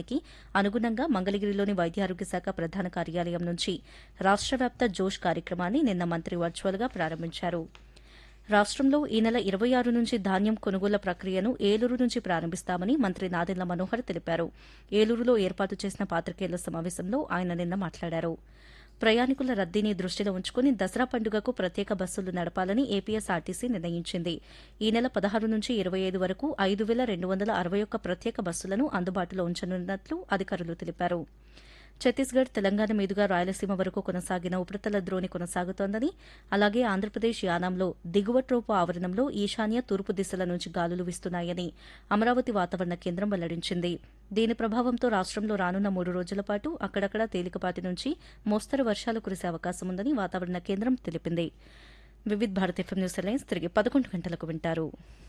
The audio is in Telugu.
నిర్ణయానికి అనుగుణంగా మంగళగిరిలోని వైద్యారోగ్య శాఖ ప్రధాన కార్యాలయం నుంచి రాష్ట్ర వ్యాప్త జోష్ కార్యక్రమాన్ని నిన్న మంత్రి వర్చువల్గా ప్రారంభించారు రాష్ట్రంలో ఈ నెల ఇరవై ఆరు నుంచి ధాన్యం కొనుగోళ్ల ప్రక్రియను ఏలూరు నుంచి ప్రారంభిస్తామని మంత్రి నాదెండ్ల మనోహర్ తెలిపారు ఏలూరులో ఏర్పాటు చేసిన పాత్రికేయుల సమావేశంలో ఆయన నిన్న మాట్లాడారు ప్రయాణికుల రద్దీని దృష్టిలో ఉంచుకుని దసరా పండుగకు ప్రత్యేక బస్సులు నడపాలని ఏపీఎస్ఆర్టీసీ నిర్ణయించింది ఈ నెల పదహారు నుంచి ఇరవై ఐదు వరకు ఐదు వేల రెండు వందల అరవై ఒక్క ప్రత్యేక బస్సులను అందుబాటులో ఉంచనున్నట్లు అధికారులు తెలిపారు ఛత్తీస్గఢ్ తెలంగాణ మీదుగా రాయలసీమ వరకు కొనసాగిన ఉపరితల ద్రోణి కొనసాగుతోందని అలాగే ఆంధ్రప్రదేశ్ యానాంలో దిగువ ట్రోపు ఆవరణంలో ఈశాన్య తూర్పు దిశల నుంచి గాలులు వీస్తున్నాయని అమరావతి వాతావరణ కేంద్రం వెల్లడించింది దీని ప్రభావంతో రాష్ట్రంలో రానున్న మూడు రోజుల పాటు అక్కడక్కడ తేలికపాటి నుంచి మోస్తరు వర్షాలు కురిసే అవకాశం ఉందని వాతావరణ కేంద్రం తెలిపింది Vividh Bharat FM news alliance తిరిగి పదకొండు గంటలకు వింటారు